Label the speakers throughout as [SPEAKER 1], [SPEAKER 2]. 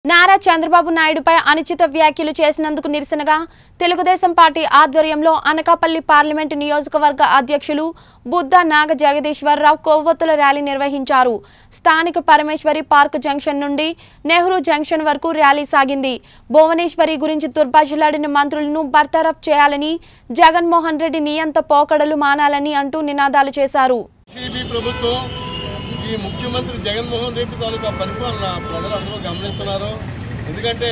[SPEAKER 1] నారా చంద్రబాబు నాయుడుపై అనుచిత వ్యాఖ్యలు చేసినందుకు నిరసనగా తెలుగుదేశం పార్టీ ఆధ్వర్యంలో అనకాపల్లి పార్లమెంటు నియోజకవర్గ అధ్యక్షులు బుద్ధ నాగ జగదీశ్వరరావు కొవ్వొత్తుల ర్యాలీ నిర్వహించారు స్థానిక పరమేశ్వరి పార్క్ జంక్షన్ నుండి నెహ్రూ జంక్షన్ వరకు ర్యాలీ సాగింది భువనేశ్వరి గురించి దుర్భాషలాడిన మంత్రులను బర్తరఫ్ చేయాలని జగన్మోహన్ రెడ్డి నియంత పోకడలు మానాలని అంటూ నినాదాలు చేశారు
[SPEAKER 2] టీడీపీ ప్రభుత్వం ఈ ముఖ్యమంత్రి జగన్మోహన్ రెడ్డి తాలూకా పరిపాలన ప్రజలందరూ గమనిస్తున్నారు ఎందుకంటే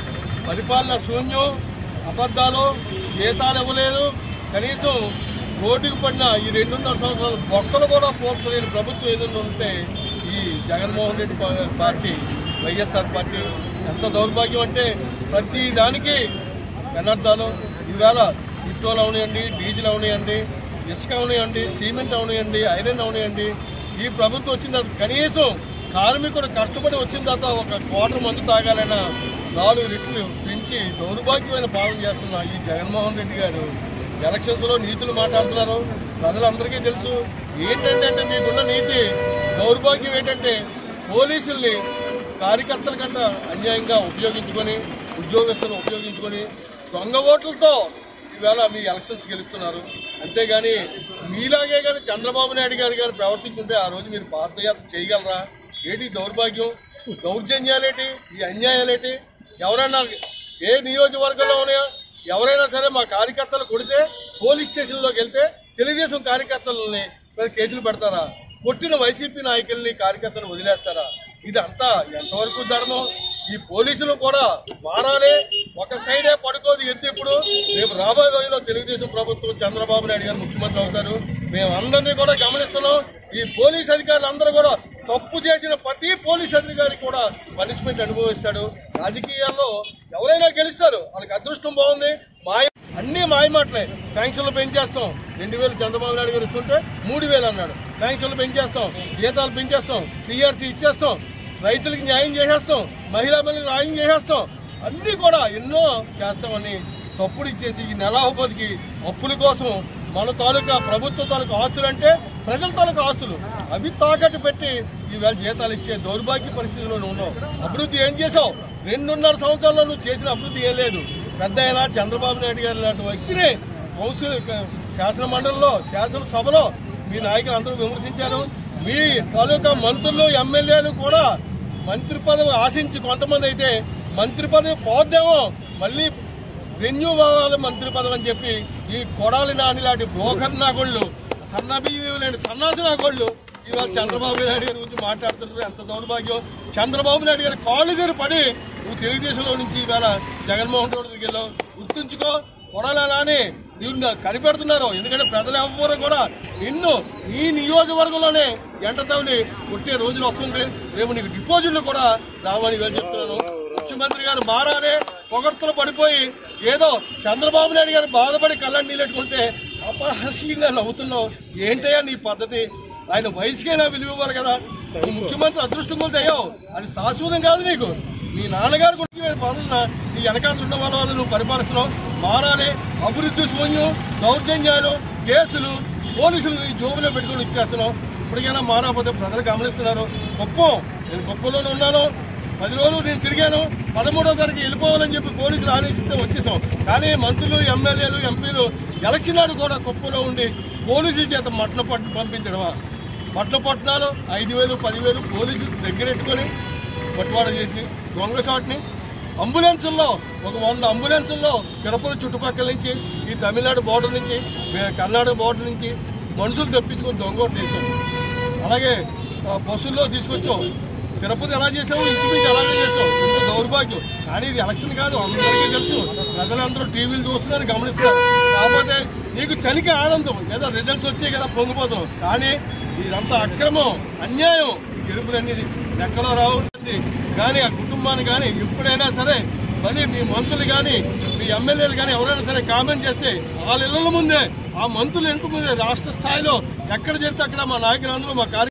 [SPEAKER 2] పరిపాలన శూన్యం అబద్ధాలు జీతాలు ఇవ్వలేదు కనీసం రోడ్డుకు పడిన ఈ రెండున్నర సంవత్సరాలు బొక్కలు కూడా పోల్చలేని ప్రభుత్వం ఏదైనా ఉంటే ఈ జగన్మోహన్ రెడ్డి పా- పార్టీ వైఎస్ఆర్ పార్టీ ఎంత దౌర్భాగ్యం అంటే ప్రతి దానికి పెనర్థాలు ఈవేళ పెట్రోల్ అవనియండి డీజిల్ అవనియండి ఇసుక అవనియండి సిమెంట్ అవనియండి ఐరన్ అవనియండి ఈ ప్రభుత్వం వచ్చిన తర్వాత కనీసం కార్మికుడు కష్టపడి వచ్చిన తర్వాత ఒక క్వార్టర్ మందు తాగాలన్న నాలుగు రెట్లు పెంచి దౌర్భాగ్యమైన పాలన చేస్తున్న ఈ జగన్మోహన్ రెడ్డి గారు ఎలక్షన్స్ లో నీతులు మాట్లాడుతున్నారు ప్రజలందరికీ తెలుసు ఏంటంటే అంటే మీకున్న నీతి దౌర్భాగ్యం ఏంటంటే పోలీసుల్ని కార్యకర్తల కంట అన్యాయంగా ఉపయోగించుకొని ఉద్యోగస్తులను ఉపయోగించుకొని దొంగ ఓట్లతో ఈవేళ మీ ఎలక్షన్స్ గెలుస్తున్నారు అంతేగాని మీలాగే కానీ చంద్రబాబు నాయుడు గారు కానీ ప్రవర్తించుంటే ఆ రోజు మీరు పాదయాత్ర చేయగలరా ఏంటి ఈ దౌర్భాగ్యం దౌర్జన్యాలేటి ఈ అన్యాయాలేటి ఎవరైనా ఏ నియోజకవర్గంలో ఉన్నాయా ఎవరైనా సరే మా కార్యకర్తలు కొడితే పోలీస్ స్టేషన్లోకి వెళ్తే తెలుగుదేశం కార్యకర్తలని మీద కేసులు పెడతారా కొట్టిన వైసీపీ నాయకుల్ని కార్యకర్తలు వదిలేస్తారా ఇదంతా ఎంతవరకు ధర్మం ఈ పోలీసులు కూడా మారాలి ఒక సైడే పడుకోదు ఎత్తి ఇప్పుడు రేపు రాబోయే రోజుల్లో తెలుగుదేశం ప్రభుత్వం చంద్రబాబు నాయుడు గారు ముఖ్యమంత్రి అవుతారు మేము అందరినీ కూడా గమనిస్తున్నాం ఈ పోలీస్ అధికారులు అందరూ కూడా తప్పు చేసిన ప్రతి పోలీస్ అధికారి కూడా పనిష్మెంట్ అనుభవిస్తాడు రాజకీయాల్లో ఎవరైనా గెలుస్తారు వాళ్ళకి అదృష్టం బాగుంది మాయ అన్ని మాయ మాటలే పెన్షన్లు పెంచేస్తాం రెండు వేలు చంద్రబాబు నాయుడు గారు ఇస్తుంటే మూడు వేలు అన్నాడు పెన్షన్లు పెంచేస్తాం జీతాలు పెంచేస్తాం టీఆర్సీ ఇచ్చేస్తాం రైతులకు న్యాయం చేసేస్తాం మహిళా మహిళలు న్యాయం చేసేస్తాం అన్ని కూడా ఎన్నో చేస్తామని తప్పుడు ఇచ్చేసి ఈ నెలాహోపతికి అప్పుల కోసం మన తాలూకా ప్రభుత్వ తాలూకా ఆస్తులు అంటే ప్రజల తాలూకా ఆస్తులు అవి తాకట్టు పెట్టి ఈవేళ జీతాలు ఇచ్చే దౌర్భాగ్య పరిస్థితిలో నువ్వు ఉన్నావు అభివృద్ధి ఏం చేసావు రెండున్నర సంవత్సరాల్లో నువ్వు చేసిన అభివృద్ధి ఏం లేదు పెద్ద అయినా చంద్రబాబు నాయుడు గారు లాంటి వ్యక్తిని కౌన్సిల్ శాసన మండలిలో శాసనసభలో మీ నాయకులు అందరూ విమర్శించారు మీ తాలూకా మంత్రులు ఎమ్మెల్యేలు కూడా మంత్రి పదవి ఆశించి కొంతమంది అయితే మంత్రి పదవి పోద్దేమో మళ్ళీ రెన్యూ అవ్వాలి మంత్రి పదవి అని చెప్పి ఈ కొడాలి నాని లాంటి బ్రోకర్ నాగోళ్ళు సన్నబియ్యం లేని సన్నాసి నాగోళ్ళు ఇవాళ చంద్రబాబు నాయుడు గారి గురించి మాట్లాడుతున్నారు ఎంత దౌర్భాగ్యం చంద్రబాబు నాయుడు గారి కాళ్ళు దగ్గర పడి నువ్వు తెలుగుదేశంలో నుంచి ఇవాళ జగన్మోహన్ రెడ్డి దగ్గరికి వెళ్ళావు గుర్తుంచుకో కొడాలి నాని నిన్ను కనిపెడుతున్నారు ఎందుకంటే ప్రజలు ఎవ్వరు కూడా నిన్ను ఈ నియోజకవర్గంలోనే ఎంట తవ్వి కొట్టే రోజులు వస్తుంది రేపు నీకు డిపాజిట్లు కూడా రావని ఇవాళ చెప్తున్నాను ముఖ్యమంత్రి గారు మారాలి పొగడ్తలు పడిపోయి ఏదో చంద్రబాబు నాయుడు గారు బాధపడి కళ్ళని నీళ్ళెట్టుకుంటే అపహాస్యంగా నవ్వుతున్నావు ఏంటయ్యా నీ పద్ధతి ఆయన వయసుకైనా విలువ ఇవ్వాలి కదా నువ్వు ముఖ్యమంత్రి అదృష్టం కొలితే అయ్యావు అది శాశ్వతం కాదు నీకు మీ నాన్నగారు కూడా పాలన నీ వెనకాల ఉన్న వాళ్ళ వాళ్ళు నువ్వు పరిపాలిస్తున్నావు మారాలి అభివృద్ధి శూన్యం దౌర్జన్యాలు కేసులు పోలీసులు నీ జోబులో పెట్టుకుని ఇచ్చేస్తున్నావు ఇప్పటికైనా మారాపోతే ప్రజలు గమనిస్తున్నారు కుప్పం నేను కుప్పంలోనే ఉన్నాను పది రోజులు నేను తిరిగాను పదమూడో తారీఖు వెళ్ళిపోవాలని చెప్పి పోలీసులు ఆదేశిస్తే వచ్చేసాం కానీ మంత్రులు ఎమ్మెల్యేలు ఎంపీలు ఎలక్షన్ నాడు కూడా కుప్పలో ఉండి పోలీసుల చేత మట్ల పట్టు పంపించడమా మట్ల పట్టణాలు ఐదు వేలు పదివేలు పోలీసులు దగ్గరెట్టుకొని పట్టువాడ చేసి దొంగ షాట్ని అంబులెన్సుల్లో ఒక వంద అంబులెన్సుల్లో తిరుపతి చుట్టుపక్కల నుంచి ఈ తమిళనాడు బోర్డర్ నుంచి వే- కర్ణాటక బోర్డర్ నుంచి మనుషులు తెప్పించుకొని దొంగ ఓట్లు వేసాం అలాగే ఆ, బస్సుల్లో తీసుకొచ్చాం తిరుపతి ఎలా చేసావు ఇంచుమించు అలాగే చేసావు ఇంత దౌర్భాగ్యం కానీ ఇది ఎలక్షన్ కాదు అందరికీ తెలుసు ప్రజలందరూ టీవీలు చూస్తున్నారు గమనిస్తున్నారు కాకపోతే నీకు చలికి ఆనందం ఏదో రిజల్ట్స్ వచ్చాయి కదా పొంగిపోతాం కానీ ఇదంతా అక్రమం అన్యాయం గెలుపులనేది లెక్కలో రావుంటుంది కానీ ఆ కుటుంబాన్ని కానీ ఎప్పుడైనా సరే మళ్ళీ మీ మంత్రులు కానీ మీ ఎమ్మెల్యేలు కానీ ఎవరైనా సరే కామెంట్ చేస్తే వాళ్ళ ఇళ్ల ముందే ఆ మంత్రులు ఇంటి ముందే రాష్ట్ర స్థాయిలో ఎక్కడ చేస్తే అక్కడ మా నాయకులందరూ మా కార్య